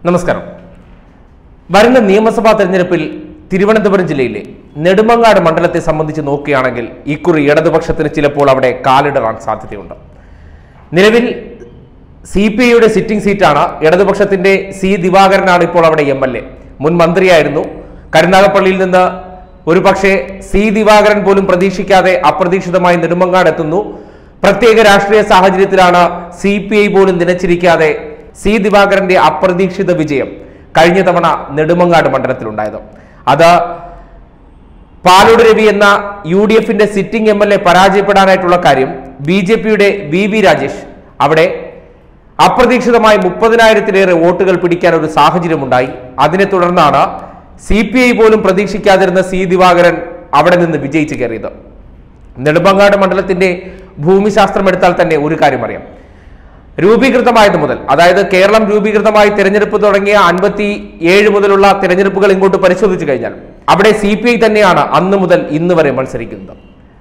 നമസ്കാരം വരുന്ന നിയമസഭാ തെരഞ്ഞെടുപ്പിൽ തിരുവനന്തപുരം ജില്ലയിലെ നെടുമങ്ങാട് മണ്ഡലത്തെ സംബന്ധിച്ച് നോക്കുകയാണെങ്കിൽ ഇക്കുറി ഇടതുപക്ഷത്തിന് ചിലപ്പോൾ അവിടെ കാലിടറാൻ സാധ്യതയുണ്ട് നിലവിൽ സി പി ഐയുടെ സിറ്റിംഗ് സീറ്റാണ് ഇടതുപക്ഷത്തിന്റെ സി ദിവാകരനാണ് ഇപ്പോൾ അവിടെ എം എൽ എ മുൻ മന്ത്രിയായിരുന്നു കരുനാഗപ്പള്ളിയിൽ നിന്ന് ഒരു പക്ഷേ സി ദിവാകരൻ പോലും പ്രതീക്ഷിക്കാതെ അപ്രതീക്ഷിതമായി നെടുമങ്ങാട് എത്തുന്നു പ്രത്യേക രാഷ്ട്രീയ സാഹചര്യത്തിലാണ് സി പി ഐ പോലും നനച്ചിരിക്കാതെ സി ദിവാകരന്റെ അപ്രതീക്ഷിത വിജയം കഴിഞ്ഞ തവണ നെടുമങ്ങാട് മണ്ഡലത്തിലുണ്ടായത് അത് പാലോട് രവി എന്ന യു ഡി എഫിന്റെ സിറ്റിംഗ് എം എൽ എ പരാജയപ്പെടാനായിട്ടുള്ള കാര്യം ബി ജെ പിയുടെ വി വി രാജേഷ് അവിടെ അപ്രതീക്ഷിതമായി മുപ്പതിനായിരത്തിലേറെ വോട്ടുകൾ പിടിക്കാൻ ഒരു സാഹചര്യമുണ്ടായി അതിനെ തുടർന്നാണ് സി പി ഐ പോലും പ്രതീക്ഷിക്കാതിരുന്ന സി ദിവാകരൻ അവിടെ നിന്ന് വിജയിച്ചു കയറിയത് നെടുമ്പങ്ങാട് മണ്ഡലത്തിന്റെ ഭൂമിശാസ്ത്രം എടുത്താൽ തന്നെ ഒരു കാര്യം അറിയാം രൂപീകൃതമായത് മുതൽ അതായത് കേരളം രൂപീകൃതമായി തിരഞ്ഞെടുപ്പ് തുടങ്ങിയ അൻപത്തി ഏഴ് മുതലുള്ള തിരഞ്ഞെടുപ്പുകൾ ഇങ്ങോട്ട് പരിശോധിച്ചു കഴിഞ്ഞാൽ അവിടെ സി പി ഐ തന്നെയാണ് അന്ന് മുതൽ ഇന്ന് വരെ മത്സരിക്കുന്നത്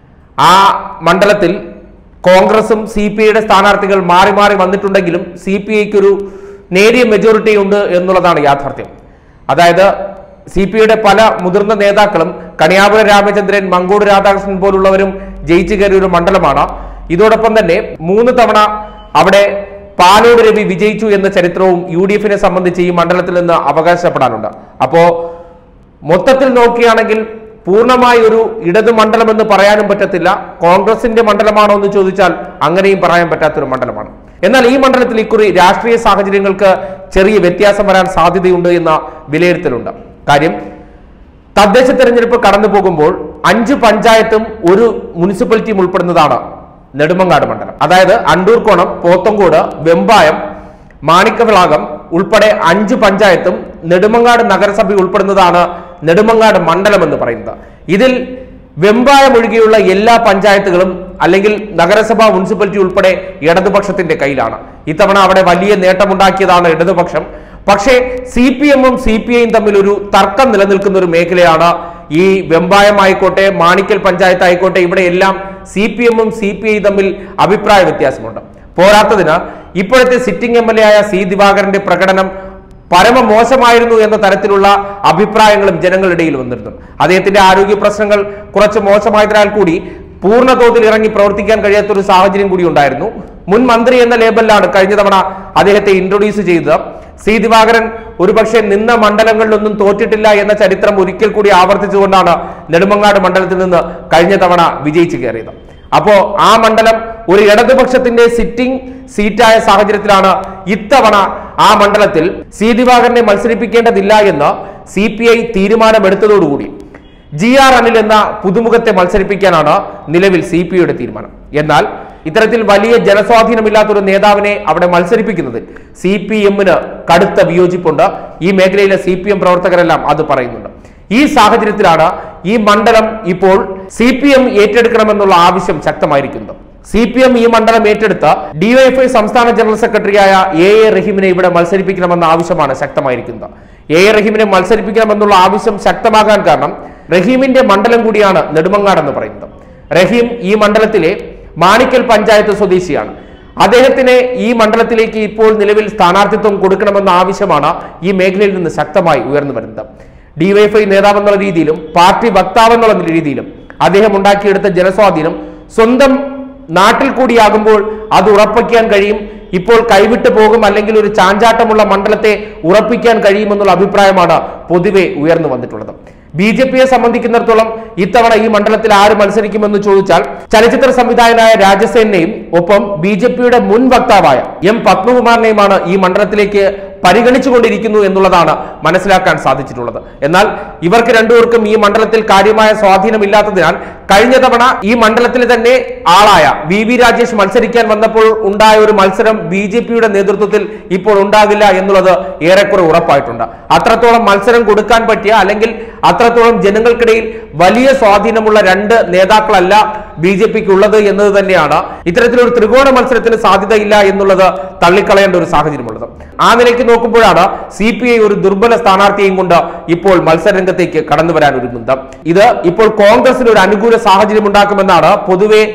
ആ മണ്ഡലത്തിൽ കോൺഗ്രസും സി പി ഐയുടെ സ്ഥാനാർത്ഥികൾ മാറി മാറി വന്നിട്ടുണ്ടെങ്കിലും സി പി ഐക്ക് ഒരു നേരിയ മെജോറിറ്റി ഉണ്ട് എന്നുള്ളതാണ് യാഥാർത്ഥ്യം അതായത് സി പി ഐയുടെ പല മുതിർന്ന നേതാക്കളും കണിയാപുരം രാമചന്ദ്രൻ മങ്കോട് രാധാകൃഷ്ണൻ പോലുള്ളവരും ജയിച്ചു കയറിയ ഒരു മണ്ഡലമാണ് ഇതോടൊപ്പം തന്നെ മൂന്ന് തവണ അവിടെ പാലോട് രവി വിജയിച്ചു എന്ന ചരിത്രവും യു ഡി എഫിനെ സംബന്ധിച്ച് ഈ മണ്ഡലത്തിൽ നിന്ന് അവകാശപ്പെടാനുണ്ട് അപ്പോ മൊത്തത്തിൽ നോക്കുകയാണെങ്കിൽ പൂർണ്ണമായി ഒരു ഇടതു മണ്ഡലം എന്ന് പറയാനും പറ്റത്തില്ല കോൺഗ്രസിന്റെ മണ്ഡലമാണോ എന്ന് ചോദിച്ചാൽ അങ്ങനെയും പറയാൻ പറ്റാത്തൊരു മണ്ഡലമാണ് എന്നാൽ ഈ മണ്ഡലത്തിൽ ഇക്കുറി രാഷ്ട്രീയ സാഹചര്യങ്ങൾക്ക് ചെറിയ വ്യത്യാസം വരാൻ സാധ്യതയുണ്ട് എന്ന വിലയിരുത്തലുണ്ട് കാര്യം തദ്ദേശ തെരഞ്ഞെടുപ്പ് കടന്നു പോകുമ്പോൾ അഞ്ച് പഞ്ചായത്തും ഒരു മുനിസിപ്പാലിറ്റിയും ഉൾപ്പെടുന്നതാണ് നെടുമങ്ങാട് മണ്ഡലം അതായത് അണ്ടൂർക്കോണം പോത്തങ്കോട് വെമ്പായം മാണിക്കവിളാകം ഉൾപ്പെടെ അഞ്ച് പഞ്ചായത്തും നെടുമങ്ങാട് നഗരസഭ ഉൾപ്പെടുന്നതാണ് നെടുമങ്ങാട് മണ്ഡലം എന്ന് പറയുന്നത് ഇതിൽ വെമ്പായം ഒഴികെയുള്ള എല്ലാ പഞ്ചായത്തുകളും അല്ലെങ്കിൽ നഗരസഭ മുനിസിപ്പാലിറ്റി ഉൾപ്പെടെ ഇടതുപക്ഷത്തിന്റെ കയ്യിലാണ് ഇത്തവണ അവിടെ വലിയ നേട്ടമുണ്ടാക്കിയതാണ് ഇടതുപക്ഷം പക്ഷേ സി പി എമ്മും സി പി ഐയും തമ്മിൽ ഒരു തർക്കം നിലനിൽക്കുന്ന ഒരു മേഖലയാണ് ഈ വെമ്പായം ആയിക്കോട്ടെ മാണിക്കൽ പഞ്ചായത്ത് ആയിക്കോട്ടെ ഇവിടെ എല്ലാം സി പി എമ്മും സി പി ഐ തമ്മിൽ അഭിപ്രായ വ്യത്യാസമുണ്ട് പോരാത്തതിന് ഇപ്പോഴത്തെ സിറ്റിംഗ് എം എൽ എ ആയ സി ദിവാകരന്റെ പ്രകടനം പരമ മോശമായിരുന്നു എന്ന തരത്തിലുള്ള അഭിപ്രായങ്ങളും ജനങ്ങളിടയിൽ വന്നിരുന്നു അദ്ദേഹത്തിന്റെ ആരോഗ്യ പ്രശ്നങ്ങൾ കുറച്ച് മോശമായതിനാൽ കൂടി പൂർണ്ണ തോതിൽ ഇറങ്ങി പ്രവർത്തിക്കാൻ കഴിയാത്ത ഒരു സാഹചര്യം കൂടി ഉണ്ടായിരുന്നു മുൻ മന്ത്രി എന്ന ലേബലിലാണ് കഴിഞ്ഞ തവണ അദ്ദേഹത്തെ ഇൻട്രൊഡ്യൂസ് ചെയ്തത് സി ദിവാകരൻ ഒരുപക്ഷെ നിന്ന മണ്ഡലങ്ങളിലൊന്നും തോറ്റിട്ടില്ല എന്ന ചരിത്രം ഒരിക്കൽ കൂടി ആവർത്തിച്ചുകൊണ്ടാണ് നെടുമങ്ങാട് മണ്ഡലത്തിൽ നിന്ന് കഴിഞ്ഞ തവണ വിജയിച്ചു കയറിയത് അപ്പോ ആ മണ്ഡലം ഒരു ഇടതുപക്ഷത്തിന്റെ സിറ്റിംഗ് സീറ്റായ സാഹചര്യത്തിലാണ് ഇത്തവണ ആ മണ്ഡലത്തിൽ സി ദിവാകരനെ മത്സരിപ്പിക്കേണ്ടതില്ല എന്ന് സി പി ഐ തീരുമാനമെടുത്തതോടുകൂടി ജി ആർ അനിൽ എന്ന പുതുമുഖത്തെ മത്സരിപ്പിക്കാനാണ് നിലവിൽ സി പി ഐയുടെ തീരുമാനം എന്നാൽ ഇത്തരത്തിൽ വലിയ ജനസ്വാധീനമില്ലാത്ത ഒരു നേതാവിനെ അവിടെ മത്സരിപ്പിക്കുന്നത് സി പി എമ്മിന് കടുത്ത വിയോജിപ്പുണ്ട് ഈ മേഖലയിലെ സി പി എം പ്രവർത്തകരെല്ലാം അത് പറയുന്നുണ്ട് ഈ സാഹചര്യത്തിലാണ് ഈ മണ്ഡലം ഇപ്പോൾ സി പി എം ഏറ്റെടുക്കണമെന്നുള്ള ആവശ്യം ശക്തമായിരിക്കുന്നത് സി പി എം ഈ മണ്ഡലം ഏറ്റെടുത്ത ഡിവൈഎഫ്ഐ സംസ്ഥാന ജനറൽ സെക്രട്ടറിയായ എ എ റഹീമിനെ ഇവിടെ മത്സരിപ്പിക്കണമെന്ന ആവശ്യമാണ് ശക്തമായിരിക്കുന്നത് എ എ റഹീമിനെ മത്സരിപ്പിക്കണമെന്നുള്ള ആവശ്യം ശക്തമാകാൻ കാരണം റഹീമിന്റെ മണ്ഡലം കൂടിയാണ് നെടുമങ്ങാട് എന്ന് പറയുന്നത് റഹീം ഈ മണ്ഡലത്തിലെ മാണിക്കൽ പഞ്ചായത്ത് സ്വദേശിയാണ് അദ്ദേഹത്തിന് ഈ മണ്ഡലത്തിലേക്ക് ഇപ്പോൾ നിലവിൽ സ്ഥാനാർത്ഥിത്വം കൊടുക്കണമെന്ന ആവശ്യമാണ് ഈ മേഖലയിൽ നിന്ന് ശക്തമായി ഉയർന്നു വരുന്നത് ഡിവൈഎഫ്ഐ നേതാവെന്നുള്ള രീതിയിലും പാർട്ടി വക്താവെന്നുള്ള രീതിയിലും അദ്ദേഹം ഉണ്ടാക്കിയെടുത്ത ജനസ്വാധീനം സ്വന്തം നാട്ടിൽ കൂടിയാകുമ്പോൾ അത് ഉറപ്പിക്കാൻ കഴിയും ഇപ്പോൾ കൈവിട്ടു പോകും അല്ലെങ്കിൽ ഒരു ചാഞ്ചാട്ടമുള്ള മണ്ഡലത്തെ ഉറപ്പിക്കാൻ കഴിയുമെന്നുള്ള അഭിപ്രായമാണ് പൊതുവെ ഉയർന്നു വന്നിട്ടുള്ളത് ബി ജെ പിയെ സംബന്ധിക്കുന്നിടത്തോളം ഇത്തവണ ഈ മണ്ഡലത്തിൽ ആര് മത്സരിക്കുമെന്ന് ചോദിച്ചാൽ ചലച്ചിത്ര സംവിധായകനായ രാജസേനെയും ഒപ്പം ബി ജെ പിയുടെ മുൻ വക്താവായ എം പത്മകുമാറിനെയുമാണ് ഈ മണ്ഡലത്തിലേക്ക് പരിഗണിച്ചുകൊണ്ടിരിക്കുന്നു എന്നുള്ളതാണ് മനസ്സിലാക്കാൻ സാധിച്ചിട്ടുള്ളത് എന്നാൽ ഇവർക്ക് രണ്ടുപേർക്കും ഈ മണ്ഡലത്തിൽ കാര്യമായ സ്വാധീനമില്ലാത്തതിനാൽ കഴിഞ്ഞ തവണ ഈ മണ്ഡലത്തിലെ തന്നെ ആളായ വി വി രാജേഷ് മത്സരിക്കാൻ വന്നപ്പോൾ ഉണ്ടായ ഒരു മത്സരം ബി ജെ പിയുടെ നേതൃത്വത്തിൽ ഇപ്പോൾ ഉണ്ടാകില്ല എന്നുള്ളത് ഏറെക്കുറെ ഉറപ്പായിട്ടുണ്ട് അത്രത്തോളം മത്സരം കൊടുക്കാൻ പറ്റിയ അല്ലെങ്കിൽ അത്രത്തോളം ജനങ്ങൾക്കിടയിൽ വലിയ സ്വാധീനമുള്ള രണ്ട് നേതാക്കളല്ല ബി ജെ പിക്ക് ഉള്ളത് എന്നത് തന്നെയാണ് ഇത്തരത്തിലൊരു ത്രികോണ മത്സരത്തിന് സാധ്യതയില്ല എന്നുള്ളത് തള്ളിക്കളയേണ്ട ഒരു സാഹചര്യമുള്ളത് ആ നിലയ്ക്ക് നോക്കുമ്പോഴാണ് സി പി ഐ ഒരു ദുർബല സ്ഥാനാർത്ഥിയെയും കൊണ്ട് ഇപ്പോൾ മത്സരരംഗത്തേക്ക് കടന്നു വരാൻ ഒരുങ്ങുന്നത് ഇത് ഇപ്പോൾ കോൺഗ്രസിന് ഒരു അനുകൂല സാഹചര്യം ഉണ്ടാക്കുമെന്നാണ് പൊതുവെ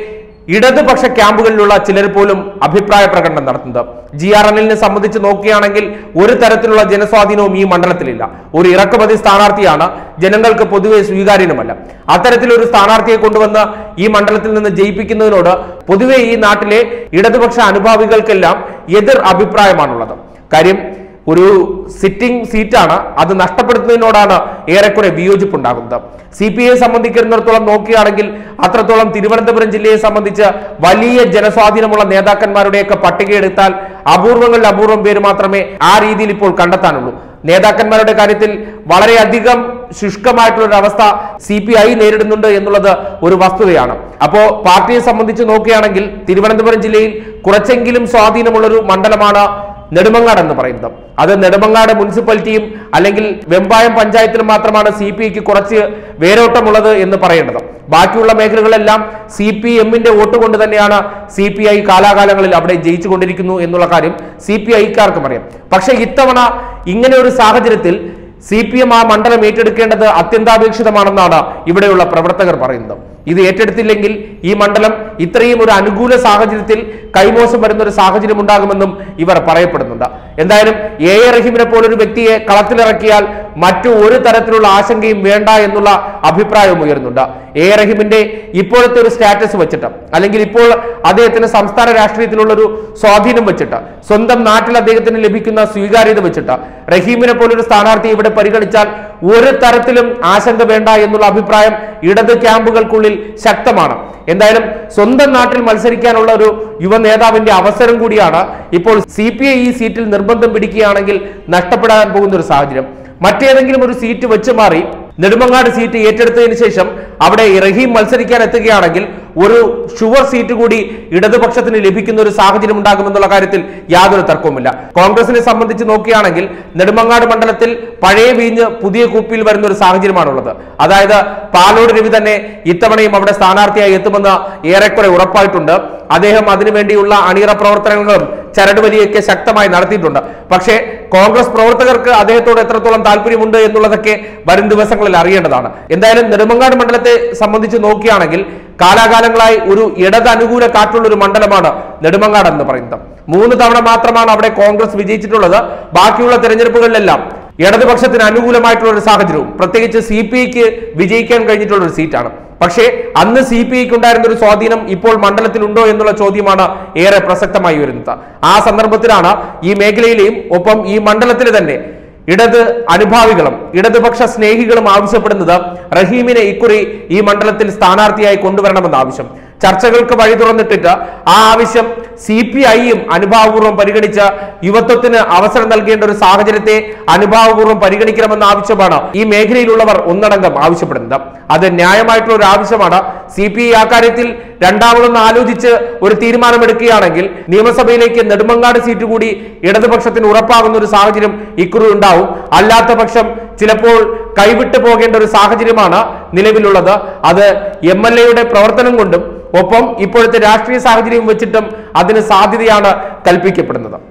ഇടതുപക്ഷ ക്യാമ്പുകളിലുള്ള ചിലർ പോലും അഭിപ്രായ പ്രകടനം നടത്തുന്നത് ജി ആർ എല്ലിനെ സംബന്ധിച്ച് നോക്കുകയാണെങ്കിൽ ഒരു തരത്തിലുള്ള ജനസ്വാധീനവും ഈ മണ്ഡലത്തിലില്ല ഒരു ഇറക്കുമതി സ്ഥാനാർത്ഥിയാണ് ജനങ്ങൾക്ക് പൊതുവെ സ്വീകാര്യനുമല്ല അത്തരത്തിലൊരു സ്ഥാനാർത്ഥിയെ കൊണ്ടുവന്ന് ഈ മണ്ഡലത്തിൽ നിന്ന് ജയിപ്പിക്കുന്നതിനോട് പൊതുവെ ഈ നാട്ടിലെ ഇടതുപക്ഷ അനുഭാവികൾക്കെല്ലാം എതിർ അഭിപ്രായമാണുള്ളത് കാര്യം ഒരു സിറ്റിംഗ് സീറ്റാണ് അത് നഷ്ടപ്പെടുത്തുന്നതിനോടാണ് ഏറെക്കുറെ വിയോജിപ്പുണ്ടാകുന്നത് സി പി ഐ സംബന്ധിക്കുന്നിടത്തോളം നോക്കുകയാണെങ്കിൽ അത്രത്തോളം തിരുവനന്തപുരം ജില്ലയെ സംബന്ധിച്ച് വലിയ ജനസ്വാധീനമുള്ള നേതാക്കന്മാരുടെയൊക്കെ പട്ടികയെടുത്താൽ അപൂർവങ്ങളിൽ അപൂർവം പേര് മാത്രമേ ആ രീതിയിൽ ഇപ്പോൾ കണ്ടെത്താനുള്ളൂ നേതാക്കന്മാരുടെ കാര്യത്തിൽ വളരെയധികം ശുഷ്കമായിട്ടുള്ള ഒരു അവസ്ഥ സി പി ഐ നേരിടുന്നുണ്ട് എന്നുള്ളത് ഒരു വസ്തുതയാണ് അപ്പോ പാർട്ടിയെ സംബന്ധിച്ച് നോക്കുകയാണെങ്കിൽ തിരുവനന്തപുരം ജില്ലയിൽ കുറച്ചെങ്കിലും സ്വാധീനമുള്ളൊരു മണ്ഡലമാണ് നെടുമങ്ങാട് എന്ന് പറയുന്നത് അത് നെടുമങ്ങാട് മുനിസിപ്പാലിറ്റിയും അല്ലെങ്കിൽ വെമ്പായം പഞ്ചായത്തിലും മാത്രമാണ് സി പി ഐക്ക് കുറച്ച് വേരോട്ടമുള്ളത് എന്ന് പറയേണ്ടത് ബാക്കിയുള്ള മേഖലകളെല്ലാം സി പി എമ്മിന്റെ വോട്ട് കൊണ്ട് തന്നെയാണ് സി പി ഐ കാലാകാലങ്ങളിൽ അവിടെ ജയിച്ചുകൊണ്ടിരിക്കുന്നു എന്നുള്ള കാര്യം സി പി ഐക്കാർക്കും അറിയാം പക്ഷെ ഇത്തവണ ഇങ്ങനെ ഒരു സാഹചര്യത്തിൽ സി പി എം ആ മണ്ഡലം ഏറ്റെടുക്കേണ്ടത് അത്യന്താപേക്ഷിതമാണെന്നാണ് ഇവിടെയുള്ള പ്രവർത്തകർ പറയുന്നത് ഇത് ഏറ്റെടുത്തില്ലെങ്കിൽ ഈ മണ്ഡലം ഇത്രയും ഒരു അനുകൂല സാഹചര്യത്തിൽ കൈമോശം വരുന്ന ഒരു സാഹചര്യം ഉണ്ടാകുമെന്നും ഇവർ പറയപ്പെടുന്നുണ്ട് എന്തായാലും എ എ റഹീമിനെ പോലൊരു വ്യക്തിയെ കളത്തിലിറക്കിയാൽ മറ്റു ഒരു തരത്തിലുള്ള ആശങ്കയും വേണ്ട എന്നുള്ള അഭിപ്രായവും ഉയരുന്നുണ്ട് എ എ റഹീമിന്റെ ഇപ്പോഴത്തെ ഒരു സ്റ്റാറ്റസ് വെച്ചിട്ട് അല്ലെങ്കിൽ ഇപ്പോൾ അദ്ദേഹത്തിന് സംസ്ഥാന രാഷ്ട്രീയത്തിലുള്ള ഒരു സ്വാധീനം വെച്ചിട്ട് സ്വന്തം നാട്ടിൽ അദ്ദേഹത്തിന് ലഭിക്കുന്ന സ്വീകാര്യത വെച്ചിട്ട് റഹീമിനെ പോലൊരു സ്ഥാനാർത്ഥി ഇവിടെ പരിഗണിച്ചാൽ ഒരു തരത്തിലും ആശങ്ക വേണ്ട എന്നുള്ള അഭിപ്രായം ഇടത് ക്യാമ്പുകൾക്കുള്ളിൽ ശക്തമാണ് എന്തായാലും സ്വന്തം നാട്ടിൽ മത്സരിക്കാനുള്ള ഒരു യുവ നേതാവിന്റെ അവസരം കൂടിയാണ് ഇപ്പോൾ സി പി ഐ ഈ സീറ്റിൽ നിർബന്ധം പിടിക്കുകയാണെങ്കിൽ നഷ്ടപ്പെടാൻ പോകുന്ന ഒരു സാഹചര്യം മറ്റേതെങ്കിലും ഒരു സീറ്റ് വെച്ച് മാറി നെടുമങ്ങാട് സീറ്റ് ഏറ്റെടുത്തതിന് ശേഷം അവിടെ റഹീം മത്സരിക്കാൻ എത്തുകയാണെങ്കിൽ ഒരു ഷുവർ സീറ്റ് കൂടി ഇടതുപക്ഷത്തിന് ലഭിക്കുന്ന ഒരു സാഹചര്യം ഉണ്ടാകുമെന്നുള്ള കാര്യത്തിൽ യാതൊരു തർക്കവുമില്ല കോൺഗ്രസിനെ സംബന്ധിച്ച് നോക്കുകയാണെങ്കിൽ നെടുമങ്ങാട് മണ്ഡലത്തിൽ പഴയ വീഞ്ഞ് പുതിയ കുപ്പിയിൽ വരുന്ന ഒരു സാഹചര്യമാണുള്ളത് അതായത് പാലോട് രവി തന്നെ ഇത്തവണയും അവിടെ സ്ഥാനാർത്ഥിയായി എത്തുമെന്ന് ഏറെക്കുറെ ഉറപ്പായിട്ടുണ്ട് അദ്ദേഹം അതിനുവേണ്ടിയുള്ള അണിയറ പ്രവർത്തനങ്ങളും ചരടുവലിയൊക്കെ ശക്തമായി നടത്തിയിട്ടുണ്ട് പക്ഷേ കോൺഗ്രസ് പ്രവർത്തകർക്ക് അദ്ദേഹത്തോട് എത്രത്തോളം താല്പര്യമുണ്ട് എന്നുള്ളതൊക്കെ വരും ദിവസങ്ങളിൽ അറിയേണ്ടതാണ് എന്തായാലും നെടുമങ്ങാട് മണ്ഡലത്തെ സംബന്ധിച്ച് നോക്കുകയാണെങ്കിൽ കാലാകാലങ്ങളായി ഒരു ഇടത് അനുകൂല കാറ്റുള്ള ഒരു മണ്ഡലമാണ് നെടുമങ്ങാട് എന്ന് പറയുന്നത് മൂന്ന് തവണ മാത്രമാണ് അവിടെ കോൺഗ്രസ് വിജയിച്ചിട്ടുള്ളത് ബാക്കിയുള്ള തെരഞ്ഞെടുപ്പുകളിലെല്ലാം ഇടതുപക്ഷത്തിന് അനുകൂലമായിട്ടുള്ള ഒരു സാഹചര്യവും പ്രത്യേകിച്ച് സി പി ഐക്ക് വിജയിക്കാൻ കഴിഞ്ഞിട്ടുള്ള ഒരു സീറ്റാണ് പക്ഷേ അന്ന് സി പി ഐക്ക് ഉണ്ടായിരുന്ന ഒരു സ്വാധീനം ഇപ്പോൾ മണ്ഡലത്തിലുണ്ടോ എന്നുള്ള ചോദ്യമാണ് ഏറെ പ്രസക്തമായി വരുന്നത് ആ സന്ദർഭത്തിലാണ് ഈ മേഖലയിലെയും ഒപ്പം ഈ മണ്ഡലത്തിൽ തന്നെ ഇടത് അനുഭാവികളും ഇടതുപക്ഷ സ്നേഹികളും ആവശ്യപ്പെടുന്നത് റഹീമിനെ ഇക്കുറി ഈ മണ്ഡലത്തിൽ സ്ഥാനാർത്ഥിയായി കൊണ്ടുവരണമെന്ന ആവശ്യം ചർച്ചകൾക്ക് വഴി തുറന്നിട്ടിട്ട് ആ ആവശ്യം സി പി ഐയും അനുഭാവപൂർവ്വം പരിഗണിച്ച് യുവത്വത്തിന് അവസരം നൽകേണ്ട ഒരു സാഹചര്യത്തെ അനുഭാവപൂർവ്വം പരിഗണിക്കണമെന്ന ആവശ്യമാണ് ഈ മേഖലയിലുള്ളവർ ഒന്നടങ്കം ആവശ്യപ്പെടുന്നത് അത് ന്യായമായിട്ടുള്ള ഒരു ആവശ്യമാണ് സി പി ഐ ആ കാര്യത്തിൽ രണ്ടാമതൊന്ന് ആലോചിച്ച് ഒരു തീരുമാനമെടുക്കുകയാണെങ്കിൽ നിയമസഭയിലേക്ക് നെടുമങ്ങാട് സീറ്റ് കൂടി ഇടതുപക്ഷത്തിന് ഉറപ്പാകുന്ന ഒരു സാഹചര്യം ഇക്കുറി ഉണ്ടാവും അല്ലാത്ത പക്ഷം ചിലപ്പോൾ കൈവിട്ടു പോകേണ്ട ഒരു സാഹചര്യമാണ് നിലവിലുള്ളത് അത് എം എൽ എയുടെ പ്രവർത്തനം കൊണ്ടും ഒപ്പം ഇപ്പോഴത്തെ രാഷ്ട്രീയ സാഹചര്യം വെച്ചിട്ടും അതിന് സാധ്യതയാണ് കൽപ്പിക്കപ്പെടുന്നത്